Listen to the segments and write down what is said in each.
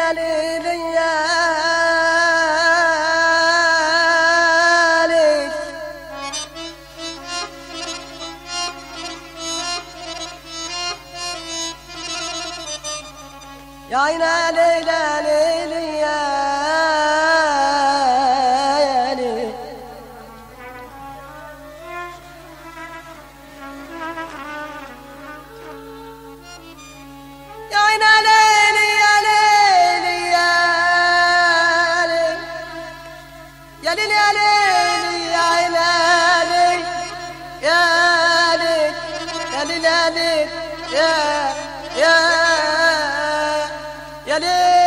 يا ليل يا ليل يا عينا ليلى ليلي يا ليل يا عينا ليلي يا ليلي يا ليل يا ليل يا ليل يا عينا ليل يا ليل يا ليل يا ليل يا يا يا ليل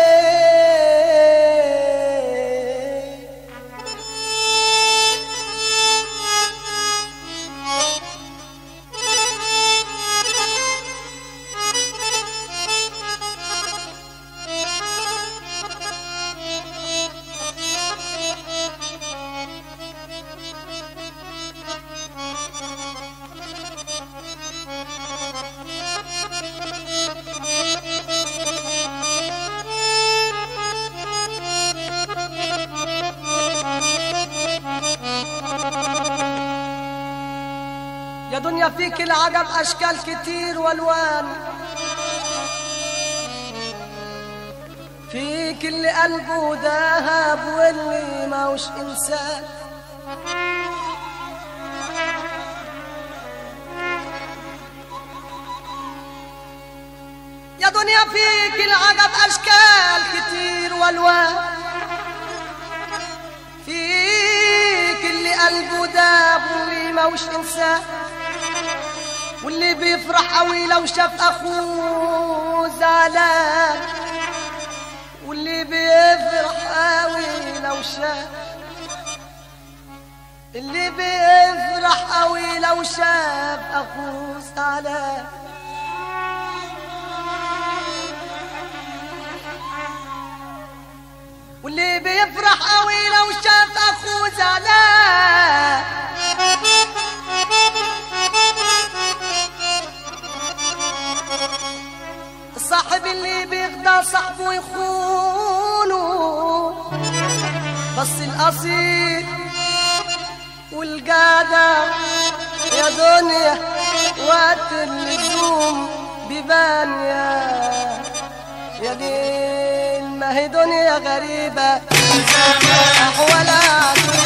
يا دنيا فيك العجب اشكال كتير والوان فيك اللي قلبه دهب واللي موش انسان يا دنيا فيك العجب اشكال كتير والوان فيك اللي قلبه داب واللي موش انسان واللي بيفرح قوي لو شاف اخوه زعلان واللي بيفرح قوي لو شاف اللي بيفرح قوي لو شاف اخوه زعلان واللي بيفرح قوي لو شاف اخوه زعلان الصاحب اللي بيخدع صاحبه يخونه بس الاصيل والجدع يا دنيا وقت اللزوم بيبان يا يا ليل ما هي دنيا غريبة أحوالها